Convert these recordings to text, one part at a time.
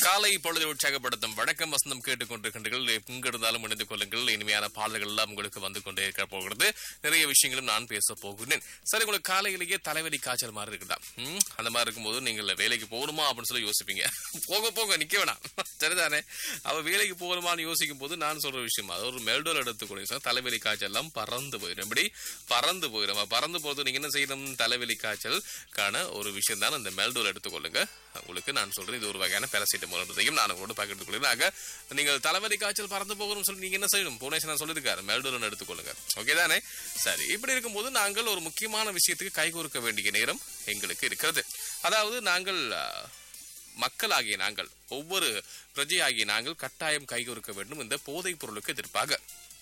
காலை பொழுதை உற்சாகப்படுத்தும் வணக்கம் வசந்தம் கேட்டுக்கொண்டிருக்கின்றீர்கள் எங்க இருந்தாலும் இணைந்து கொள்ளுங்கள் இனிமையான பாடல்கள் எல்லாம் உங்களுக்கு வந்து கொண்டே இருக்க போகிறது நிறைய விஷயங்களும் நான் பேச போகிறேன் சரி உங்களுக்கு காலையிலேயே தலைவலி காய்ச்சல் மாதிரி இருக்குதா ம், அந்த மாதிரி இருக்கும்போது நீங்கள் வேலைக்கு போகணுமா அப்படின்னு சொல்லி யோசிப்பீங்க போக போக நிக்க வேணாம் சரிதானே அவ வேலைக்கு போகணுமான்னு யோசிக்கும் போது நான் சொல்ற விஷயம் அது ஒரு மெல்டோல் எடுத்துக்கொண்டு சொன்னா தலைவலி காய்ச்சல் எல்லாம் பறந்து போயிடும் எப்படி பறந்து போயிடும் அப்ப பறந்து போறது நீங்க என்ன செய்யணும் தலைவலி காய்ச்சலுக்கான ஒரு விஷயம் தான் அந்த மெல்டோல் எடுத்துக்கொள்ளுங்க உங்களுக்கு நான் சொல்றேன் இது ஒரு வகையான பேரசிட்டமால் என்பதையும் நான் உங்களோட பகிர்ந்து கொள்கிறேன் ஆக நீங்கள் தலைவலி காய்ச்சல் பறந்து போகணும் சொல்லி நீங்க என்ன செய்யணும் புவனேஷ் நான் சொல்லியிருக்காரு மெல்டோலன் எடுத்துக்கொள்ளுங்க ஓகே தானே சரி இப்படி இருக்கும்போது நாங்கள் ஒரு முக்கியமான விஷயத்துக்கு கைகோர்க்க வேண்டிய நேரம் எங்களுக்கு இருக்கிறது அதாவது நாங்கள் அஹ், மக்களாகிய நாங்கள் ஒவ்வொரு பிரஜையாகிய நாங்கள் கட்டாயம் கைகோர்க்க வேண்டும் இந்த போதைப் பொருளுக்கு எதிர்ப்பாக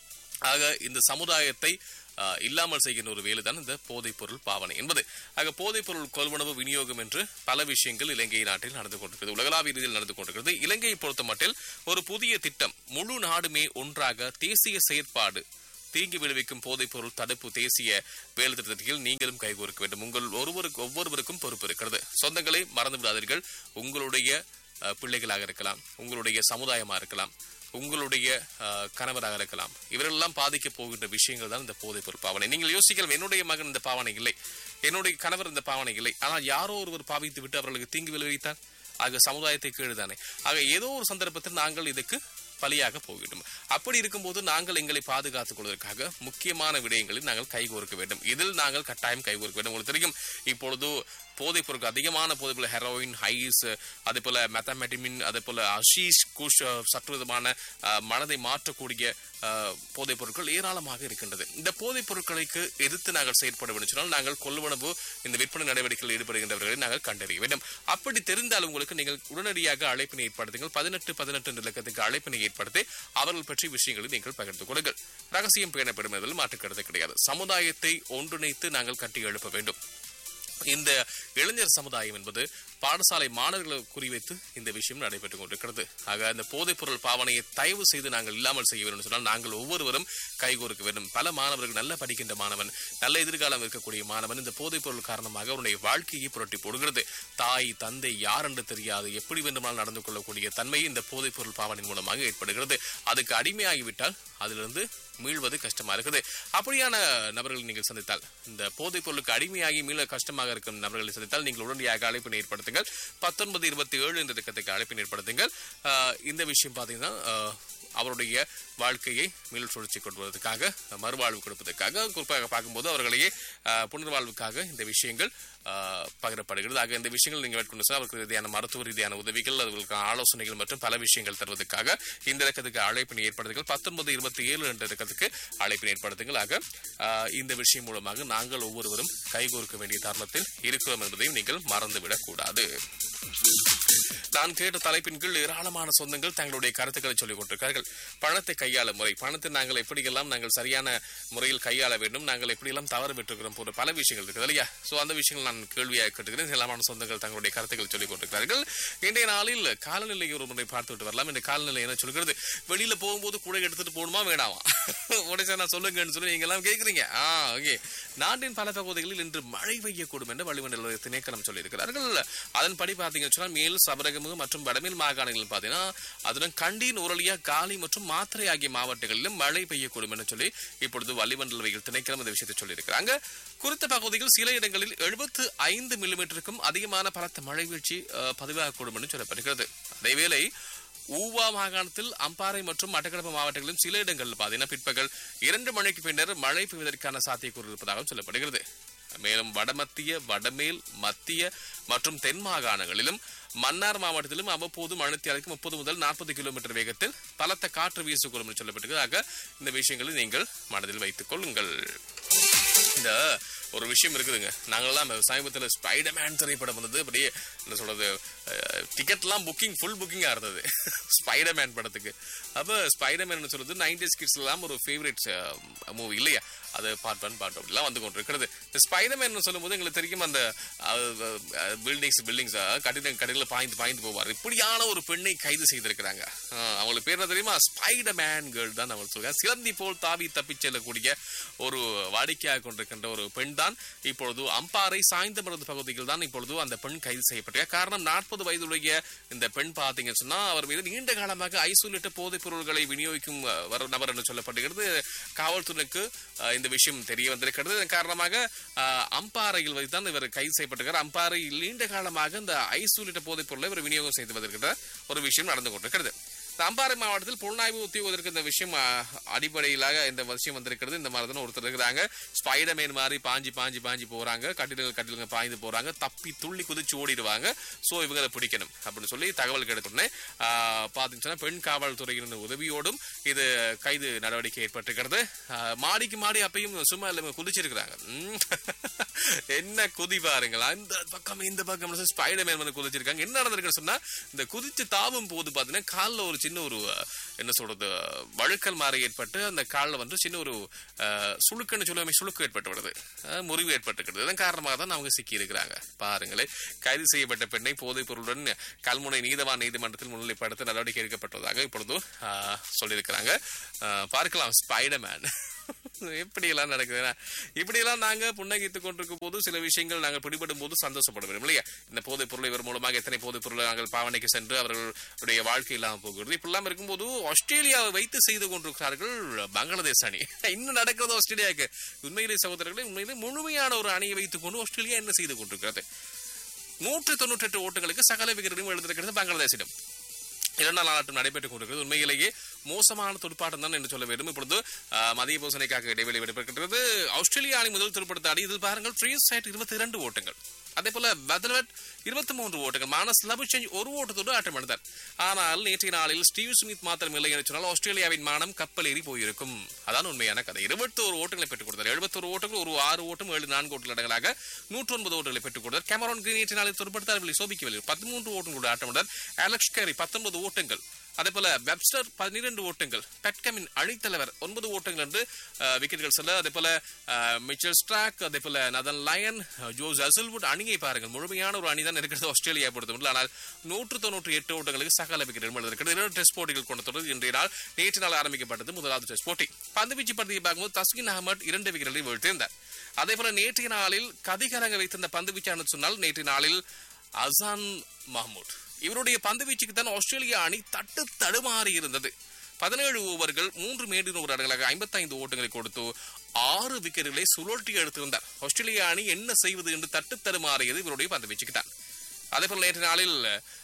ஆக இந்த சமுதாயத்தை ஆஹ், இல்லாமல் செய்கின்ற ஒரு வேலைதான் இந்த போதைப் பொருள் பாவனை என்பது ஆக போதைப் பொருள் கொள்வனவு விநியோகம் என்று பல விஷயங்கள் இலங்கை நாட்டில் நடந்து கொண்டிருக்கிறது உலகளாவிய ரீதியில் நடந்து கொண்டிருக்கிறது இலங்கையை பொறுத்த மட்டில் ஒரு புதிய திட்டம் முழு நாடுமே ஒன்றாக தேசிய செயற்பாடு தீங்கு விளைவிக்கும் போதைப் பொருள் தடுப்பு தேசிய வேலை திட்டத்தில் நீங்களும் கைகோர்க்க வேண்டும் உங்கள் ஒருவருக்கு ஒவ்வொருவருக்கும் பொறுப்பு இருக்கிறது சொந்தங்களை மறந்து விடாதீர்கள் உங்களுடைய அஹ், பிள்ளைகளாக இருக்கலாம் உங்களுடைய சமுதாயமா இருக்கலாம் உங்களுடைய அஹ், கணவராக இருக்கலாம் இவரெல்லாம் பாதிக்க போகின்ற விஷயங்கள் தான் இந்த போதைப் பொருள் பாவனை நீங்கள் யோசிக்கலாம் என்னுடைய மகன் இந்த பாவனை இல்லை என்னுடைய கணவர் இந்த பாவனை இல்லை ஆனால் யாரோ ஒருவர் பாவித்து விட்டு அவர்களுக்கு தீங்கு விளைவித்தார் ஆக சமுதாயத்தை கீழுதானே ஆக ஏதோ ஒரு சந்தர்ப்பத்தில் நாங்கள் இதுக்கு பலியாக போகிடும் அப்படி இருக்கும்போது நாங்கள் எங்களை பாதுகாத்துக் கொள்வதற்காக முக்கியமான விடயங்களில் நாங்கள் கைகோர்க்க வேண்டும் இதில் நாங்கள் கட்டாயம் கைகோர்க்க வேண்டும் உங்களுக்கு தெரியும் இப்பொழுது போதைப் பொருட்கள் அதிகமான போதைப் பொருள் ஹெரோயின் ஹைஸ் அதே போல மெத்தமெட்டிமின் அதே போல அஷீஷ் குஷ் அஹ், சற்று விதமான அஹ், மனதை மாற்றக்கூடிய அஹ், போதைப் பொருட்கள் ஏராளமாக இருக்கின்றது இந்த போதைப் பொருட்களுக்கு எதிர்த்து நாங்கள் செயற்பட வேண்டும் சொன்னால் நாங்கள் கொள்வனவு இந்த விற்பனை நடவடிக்கையில் ஈடுபடுகின்றவர்களை நாங்கள் கண்டறிய வேண்டும் அப்படி தெரிந்தால் உங்களுக்கு நீங்கள் உடனடியாக அழைப்பினை ஏற்படுத்துங்கள் பதினெட்டு பதினெட்டு என்ற இலக்கத்துக்கு அழைப்பினை ஏற்படுத்தி அவர்கள் பற்றிய விஷயங்களை நீங்கள் பகிர்ந்து கொள்ளுங்கள் ரகசியம் பேணப்படும் என்பதில் மாற்று கருத்து கிடையாது சமுதாயத்தை ஒன்றிணைத்து நாங்கள் கட்டி எழுப்ப வேண்டும் இந்த இளைஞர் சமுதாயம் என்பது பாடசாலை மாணவர்களை குறிவைத்து இந்த விஷயம் நடைபெற்றுக் கொண்டிருக்கிறது ஆக இந்த போதைப் பொருள் பாவனையை தயவு செய்து நாங்கள் இல்லாமல் செய்ய வேண்டும் என்று சொன்னால் நாங்கள் ஒவ்வொருவரும் கைகோர்க்க வேண்டும் பல மாணவர்கள் நல்ல படிக்கின்ற மாணவன் நல்ல எதிர்காலம் இருக்கக்கூடிய மாணவன் இந்த போதைப் பொருள் காரணமாக அவருடைய வாழ்க்கையை புரட்டி போடுகிறது தாய் தந்தை யார் என்று தெரியாது எப்படி வேண்டுமானால் நடந்து கொள்ளக்கூடிய தன்மை இந்த போதைப் பொருள் பாவனையின் மூலமாக ஏற்படுகிறது அதுக்கு அடிமையாகிவிட்டால் அதிலிருந்து மீள்வது கஷ்டமா இருக்குது அப்படியான நபர்களை நீங்கள் சந்தித்தால் இந்த போதைப் பொருளுக்கு அடிமையாகி மீள கஷ்டமாக இருக்கும் நபர்களை சந்தித்தால் நீங்கள் உடனடியாக அழைப்பினை ஏற்படுத்துங்கள் பத்தொன்பது இருபத்தி ஏழு என்ற திட்டத்துக்கு அழைப்பினை ஏற்படுத்துங்கள் ஆஹ் இந்த விஷயம் பார்த்தீங்கன்னா ஆஹ் அவருடைய வாழ்க்கையை மீள் சுழற்சி கொண்டு வருவதற்காக மறுவாழ்வு கொடுப்பதற்காக குறிப்பாக பார்க்கும்போது அவர்களையே ஆஹ் புனர்வாழ்வுக்காக இந்த விஷயங்கள் ஆஹ் பகிரப்படுகிறது ஆக இந்த விஷயங்கள் நீங்கள் மேற்கொண்டு சென்றால் அவர்களுக்கு ரீதியான மருத்துவ ரீதியான உதவிகள் அவர்களுக்கு ஆலோசனைகள் மற்றும் பல விஷயங்கள் தருவதற்காக இந்த இலக்கத்துக்கு அழைப்பினை ஏற்படுத்துங்கள் பத்தொன்பது இருபத்தி ஏழு என்ற இலக்கத்துக்கு அழைப்பினை ஏற்படுத்துங்கள் ஆக ஆஹ் இந்த விஷயம் மூலமாக நாங்கள் ஒவ்வொருவரும் கைகோர்க்க வேண்டிய தருணத்தில் இருக்கிறோம் என்பதையும் நீங்கள் மறந்துவிடக் கூடாது நான் கேட்ட தலைப்பின் கீழ் ஏராளமான சொந்தங்கள் தங்களுடைய கருத்துக்களை சொல்லிக் கொண்டிருக்கிறார்கள் பணத்தை கையாள முறை பணத்தை நாங்கள் எப்படியெல்லாம் நாங்கள் சரியான முறையில் கையாள வேண்டும் நாங்கள் எப்படியெல்லாம் தவறு விட்டுருக்கிறோம் போன்ற பல விஷயங்கள் இருக்குது இல்லையா சோ அந்த விஷயங்கள் நான் கேள்வியாக கேட்டுக்கிறேன் ஏராளமான சொந்தங்கள் தங்களுடைய கருத்துக்களை சொல்லிக் கொண்டிருக்கிறார்கள் இன்றைய நாளில் காலநிலை ஒரு முறை பார்த்து விட்டு வரலாம் இந்த காலநிலை என்ன சொல்கிறது வெளியில போகும்போது கூட எடுத்துட்டு போகணுமா வேணாமா உடனே நான் சொல்லுங்கன்னு சொல்லி நீங்க எல்லாம் கேட்குறீங்க ஆ ஓகே நாட்டின் பல பகுதிகளில் இன்று மழை பெய்யக்கூடும் என்று வளிமண்டல திணைக்களம் சொல்லியிருக்கிறார்கள் அதன்படி பார்த்தீங்கன்னு சொன்னால் மேல் சபரகமு மற்றும் வடமேல் மாகாணங்களில் பார்த்தீங்கன்னா அதுடன் கண்டின் உரலியா காலி மற்றும் மாத்திரை ஆகிய மாவட்டங்களிலும் மழை பெய்யக்கூடும் என்று சொல்லி இப்பொழுது வளிமண்டலவியல் திணைக்களம் இந்த விஷயத்தை சொல்லியிருக்கிறாங்க குறித்த பகுதியில் சில இடங்களில் எழுபத்து ஐந்து மில்லிமீட்டருக்கும் அதிகமான பலத்த மழை வீழ்ச்சி அஹ், பதிவாகக்கூடும் என்று சொல்லப்படுகிறது அதேவேளை ஊவா மாகாணத்தில் அம்பாறை மற்றும் மட்டக்களப்பு மாவட்டங்களிலும் சில இடங்களில் பார்த்தீங்கன்னா பிற்பகல் இரண்டு மணிக்கு பின்னர் மழை பெய்வதற்கான சாத்தியக்கூறு இருப்பதாக சொல்லப்படுகிறது மேலும் வடமத்திய வடமேல் மத்திய மற்றும் தென் மாகாணங்களிலும் மன்னார் மாவட்டத்திலும் அவ்வப்போது மணித்தியாலுக்கு முப்பது முதல் நாற்பது கிலோமீட்டர் வேகத்தில் பலத்த காற்று வீசக்கூடும் என்று சொல்லப்பட்டிருக்கு ஆக இந்த விஷயங்களை நீங்கள் மனதில் வைத்துக் கொள்ளுங்கள் இந்த ஒரு விஷயம் இருக்குதுங்க நாங்கெல்லாம் சமீபத்தில் ஸ்பைடர்மேன் திரைப்படம் வந்தது அப்படியே என்ன சொல்றது டிக்கெட்லாம் புக்கிங் ஃபுல் புக்கிங்காக இருந்தது ஸ்பைடர்மேன் படத்துக்கு அப்போ ஸ்பைடர்மேன் சொல்றது நைன்டிஸ் கிட்ஸ் எல்லாம் ஒரு ஃபேவரட் மூவி இல்லையா அது பார்ட் ஒன் பார்ட் அப்படிலாம் வந்து கொண்டிருக்கிறது இந்த ஸ்பைடர்மேன் சொல்லும்போது எங்களுக்கு தெரியும் அந்த பில்டிங்ஸ் பில்டிங்ஸ் கட்டிட கடையில் பாய்ந்து பாய்ந்து போவார் இப்படியான ஒரு பெண்ணை கைது செய்திருக்கிறாங்க அஹ், அவங்களுக்கு பேர் என்ன தெரியுமா ஸ்பைடர்மேன் கேர்ள் தான் அவங்க சொல்றாங்க சிலந்தி போல் தாவி தப்பிச் செல்லக்கூடிய ஒரு வாடிக்கையாக கொண்டிருக்கின்ற ஒரு பெண் தான் தான் இப்பொழுது அம்பாறை சாய்ந்தமருது பகுதியில் தான் இப்பொழுது அந்த பெண் கைது செய்யப்பட்டார் காரணம் நாற்பது வயதுடைய இந்த பெண் பார்த்தீங்கன்னு சொன்னா அவர் மீது நீண்ட காலமாக ஐசோலேட்ட போதைப் பொருட்களை விநியோகிக்கும் அஹ், வர நபர் என்று சொல்லப்படுகிறது காவல்துறைக்கு அஹ், இந்த விஷயம் தெரிய வந்திருக்கிறது இதன் காரணமாக அஹ், அம்பாறையில் வைத்து தான் இவர் கைது செய்யப்பட்டிருக்கிறார் அம்பாறையில் நீண்ட காலமாக இந்த ஐசோலேட்ட போதைப் பொருளை இவர் விநியோகம் செய்து வந்திருக்கிற ஒரு விஷயம் நடந்து கொண்டிருக்கிறது இந்த அம்பாறை மாவட்டத்தில் புலனாய்வு உத்தியோகத்திற்கு இந்த விஷயம் அஹ், அடிப்படையிலாக இந்த விஷயம் வந்திருக்கிறது இந்த மாதிரி தான் ஒருத்தர் இருக்கிறாங்க ஸ்பைடர்மேன் மாதிரி பாஞ்சி பாஞ்சி பாஞ்சி போறாங்க கட்டிடங்கள் கட்டிடங்கள் பாய்ந்து போறாங்க தப்பி துள்ளி குதிச்சு ஓடிடுவாங்க சோ இவங்களை பிடிக்கணும் அப்படின்னு சொல்லி தகவல் கிடைத்துடனே பாத்தீங்கன்னா சொன்னா பெண் காவல்துறையினர் உதவியோடும் இது கைது நடவடிக்கை ஏற்பட்டிருக்கிறது ஆஹ், மாடிக்கு மாடி அப்பயும் சும்மா இல்லாம குதிச்சிருக்கிறாங்க உம். என்ன குதி பாருங்களா இந்த பக்கம் இந்த பக்கம் ஸ்பைடர்மேன் வந்து குதிச்சிருக்காங்க என்ன நடந்திருக்குன்னு சொன்னா இந்த குதிச்சு தாவும் போது பாத்தீங்கன்னா கால்ல ஒரு சின்ன ஒரு அஹ், என்ன சொல்றது வழுக்கல் மாறி ஏற்பட்டு அந்த கால்ல வந்து சின்ன ஒரு அஹ், சுளுக்குன்னு சொல்லுவாங்க சுளுக்கு ஏற்பட்டு விடுது அஹ், முறிவு ஏற்பட்டுக்கிறது இதன் காரணமாக தான் அவங்க சிக்கி இருக்கிறாங்க பாருங்களேன் கைது செய்யப்பட்ட பெண்ணை போதைப் பொருளுடன் கல்முனை நீதவான் நீதிமன்றத்தில் முன்னிலைப்படுத்த நடவடிக்கை எடுக்கப்பட்டதாக இப்பொழுது அஹ், சொல்லியிருக்கிறாங்க அஹ், பார்க்கலாம் ஸ்பைடர்மேன் எப்படி எல்லாம் நடக்குதுன்னா இப்படி எல்லாம் நாங்க புன்னகித்துக் கொண்டிருக்கும் போது சில விஷயங்கள் நாங்கள் பிடிபடும் போது சந்தோஷப்படுவோம் இல்லையா இந்த போதைப் பொருள் இவர் மூலமாக எத்தனை போதைப் பொருளை நாங்கள் பாவனைக்கு சென்று அவர்களுடைய வாழ்க்கை இல்லாமல் போகிறது இப்படிலாம் இருக்கும்போது ஆஸ்திரேலியாவை வைத்து செய்து கொண்டிருக்கிறார்கள் பங்களாதேஷ் அணி இன்னும் நடக்கிறது ஆஸ்திரேலியாவுக்கு உண்மையிலே சகோதரர்களே உண்மையிலே முழுமையான ஒரு அணியை வைத்துக் கொண்டு ஆஸ்திரேலியா என்ன செய்து கொண்டிருக்கிறது நூற்று தொண்ணூற்றி எட்டு ஓட்டுகளுக்கு சகல விகரமும் எழுந்திருக்கிறது பங்களாதேஷிடம் இரண்டாம் நாளாட்டம் நடைபெற்றுக் கொண்டிருக்கிறது உண்மையிலேயே மோசமான துடுப்பாட்டம் தான் என்று சொல்ல வேண்டும் இப்பொழுது ஆஹ், மதிய பூசணைக்காக இடைவெளி விடைபெறுகிறது ஆஸ்திரேலியா அணி முதல் துடுப்படுத்த ஆடி இதில் பாருங்கள் ஃப்ரீ சைட் இருபத்தி இரண்டு ஓட்டங்கள் அதே போல பெதலவெட் இருபத்தி மூன்று ஓட்டங்கள் மானஸ் லபுச்செஞ்ச் ஒரு ஓட்டத்தோடு ஆட்டம் எடுத்தார் ஆனால் நேற்றைய நாளில் ஸ்டீவ் ஸ்மித் மாத்திரம் இல்லை என்று சொன்னால் ஆஸ்திரேலியாவின் மானம் கப்பல் ஏறி போயிருக்கும் அதான் உண்மையான கதை இருபத்தோரு ஓட்டங்களை பெற்றுக் கொடுத்தார் எழுபத்தோரு ஓட்டங்கள் ஒரு ஆறு ஓட்டம் ஏழு நான்கு ஓட்டங்கள் அடங்கலாக நூற்றி ஒன்பது ஓட்டங்களை பெற்றுக் கொடுத்தார் கேமரான் கிரீன் நேற்றைய நாளில் துடுப்படுத்தார் சோபிக்கவில்லை பதிமூன்று ஓட்டங்களோடு ஆட்டம் எடுத்தார் அலெக்ஸ் கேரி பத்தொன்பது ஓட்டங்கள் அதே போல வெப்ஸ்டர் பன்னிரண்டு ஓட்டங்கள் பெட்கமின் அணித்தலைவர் ஒன்பது ஓட்டங்கள் என்று அஹ், விக்கெட்டுகள் செல்ல அதே போல அஹ், மிச்சல் ஸ்ட்ராக் அதே போல நதன் லயன் அஹ், ஜோஸ் அசில்வுட் அணியை பாருங்கள் முழுமையான ஒரு அணி தான் இருக்கிறது ஆஸ்திரேலியா பொறுத்தவரை ஆனால் நூற்று தொண்ணூற்றி எட்டு ஓட்டங்களுக்கு சகல விக்கெட்டுகள் இருக்கிறது இரண்டு டெஸ்ட் போட்டிகள் கொண்ட தொடர் இன்றைய நாள் நேற்று நாள் ஆரம்பிக்கப்பட்டது முதலாவது டெஸ்ட் போட்டி பந்துவீச்சு படுத்தியை பார்க்கும்போது தஸ்கின் அகமட் இரண்டு விக்கெட்டுகளை வீழ்த்தியிருந்தார் அதே போல நேற்றைய நாளில் கதிகலங்க வைத்திருந்த பந்துவீச்சான சொன்னால் நேற்றைய நாளில் அசான் மஹ்மூட் இவருடைய பந்து வீச்சுக்கு தான் ஆஸ்திரேலியா அணி தட்டு தடுமாறி இருந்தது பதினேழு ஓவர்கள் மூன்று மேடின் ஓவர் அடங்கலாக ஐம்பத்தைந்து ஓட்டங்களை கொடுத்து ஆறு விக்கெட்டுகளை சுழற்றி எடுத்திருந்தார் ஆஸ்திரேலியா அணி என்ன செய்வது என்று தட்டு தடுமாறியது இவருடைய பந்து வீச்சுக்கு தான் அதே போல நேற்று நாளில்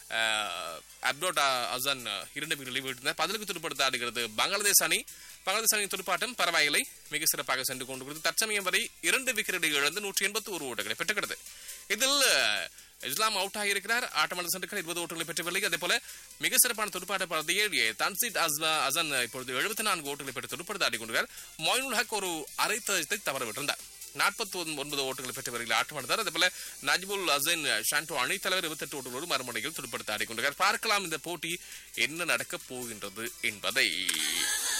அஹ், அப்டோட் அசன் இரண்டு விக்கெட்டுகளை வீழ்த்தினார் பதிலுக்கு துடுப்படுத்த ஆடுகிறது பங்களாதேஷ் அணி பங்களாதேஷ் அணியின் துடுப்பாட்டம் பரவாயில்லை மிக சிறப்பாக சென்று கொண்டிருக்கிறது தற்சமயம் வரை இரண்டு விக்கெட்டுகளை இழந்து நூற்றி எண்பத்தி ஒரு ஓட்டங்களை பெற்றுக்கிறது இதில் அஹ், இஸ்லாம் அவுட் ஆகியிருக்கிறார் ஆட்டமாளர் சென்றுக்கள் இருபது ஓட்டங்களை பெற்றவில்லை அதே போல மிக சிறப்பான துடுப்பாட்ட பகுதியில் தன்சித் அஸ்லா அசன் இப்பொழுது எழுபத்தி நான்கு ஓட்டங்களை பெற்று துடுப்படுத்த ஆடிக்கொண்டிருக்கிறார் மொயினுல் ஹக் ஒரு அரைத்தத்தை தவற விட்டிருந்தார் நாற்பத்தி ஒன்பது ஓட்டுகளை பெற்றவர்கள் ஆட்டமாடுத்தார் அதே போல நஜ்புல் அசைன் ஷாண்டோ அணித்தலைவர் இருபத்தெட்டு ஓட்டுகளோடு மறுமுனையில் துடுப்படுத்த ஆடிக்கொண்டிருக்கிறார் பார்க்கலாம் இந்த போட்டி என்ன நடக்கப் போகின்றது என்பதை